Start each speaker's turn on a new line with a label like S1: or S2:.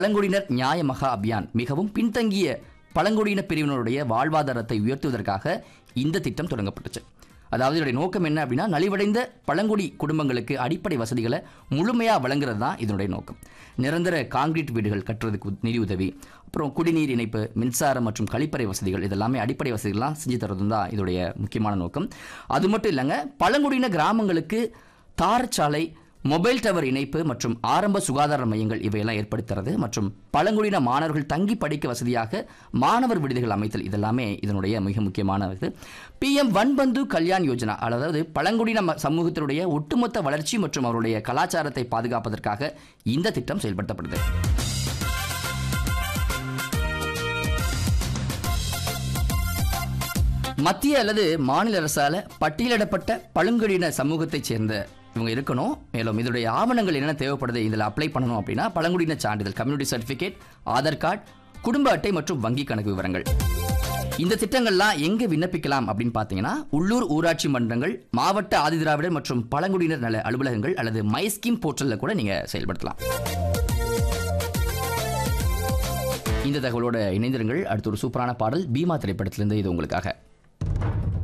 S1: பழங்குடியினர் நியாய மகா அபியான் மிகவும் பின்தங்கிய பழங்குடியின பிரிவினருடைய வாழ்வாதாரத்தை உயர்த்துவதற்காக இந்த திட்டம் தொடங்கப்பட்டுச்சு அதாவது இதனுடைய நோக்கம் என்ன அப்படின்னா நலிவடைந்த பழங்குடி குடும்பங்களுக்கு அடிப்படை வசதிகளை முழுமையாக வழங்குறது தான் இதனுடைய நோக்கம் நிரந்தர காங்கிரீட் வீடுகள் கட்டுறதுக்கு உத்- நிதி உதவி அப்புறம் குடிநீர் இணைப்பு மின்சாரம் மற்றும் கழிப்பறை வசதிகள் இதெல்லாமே அடிப்படை வசதிகள்லாம் செஞ்சு தரது தான் இதோடைய முக்கியமான நோக்கம் அது மட்டும் இல்லைங்க பழங்குடியின கிராமங்களுக்கு தாரச்சாலை மொபைல் டவர் இணைப்பு மற்றும் ஆரம்ப சுகாதார மையங்கள் இவையெல்லாம் ஏற்படுத்துறது மற்றும் பழங்குடியின மாணவர்கள் தங்கி படிக்க வசதியாக மாணவர் விடுதிகள் அமைத்தல் இதெல்லாமே இதனுடைய மிக முக்கியமான இது பிஎம் வன்பந்து கல்யாண் யோஜனா அதாவது பழங்குடியின ம- சமூகத்தினுடைய ஒட்டுமொத்த வளர்ச்சி மற்றும் அவருடைய கலாச்சாரத்தை பாதுகாப்பதற்காக இந்த திட்டம் செயல்படுத்தப்படுது மத்திய அல்லது மாநில அரசால பட்டியலிடப்பட்ட பழங்குடியின சமூகத்தைச் சேர்ந்த இவங்க இருக்கணும் மேலும் இதனுடைய ஆவணங்கள் என்னென்ன தேவைப்படுது இதில் அப்ளை பண்ணணும் அப்படின்னா பழங்குடியின சான்றிதழ் கம்யூனிட்டி சர்டிஃபிகேட் ஆதார் கார்டு குடும்ப அட்டை மற்றும் வங்கி கணக்கு விவரங்கள் இந்த திட்டங்கள்லாம் எங்க விண்ணப்பிக்கலாம் அப்படின்னு பார்த்தீங்கன்னா உள்ளூர் ஊராட்சி மன்றங்கள் மாவட்ட ஆதிதிராவிடர் மற்றும் பழங்குடியினர் நல அலுவலகங்கள் அல்லது மை ஸ்கீம் போர்ட்டல்ல கூட நீங்க செயல்படுத்தலாம் இந்த தகவலோட இணைந்திருங்கள் அடுத்த ஒரு சூப்பரான பாடல் பீமா திரைப்படத்திலிருந்து இது உங்களுக்காக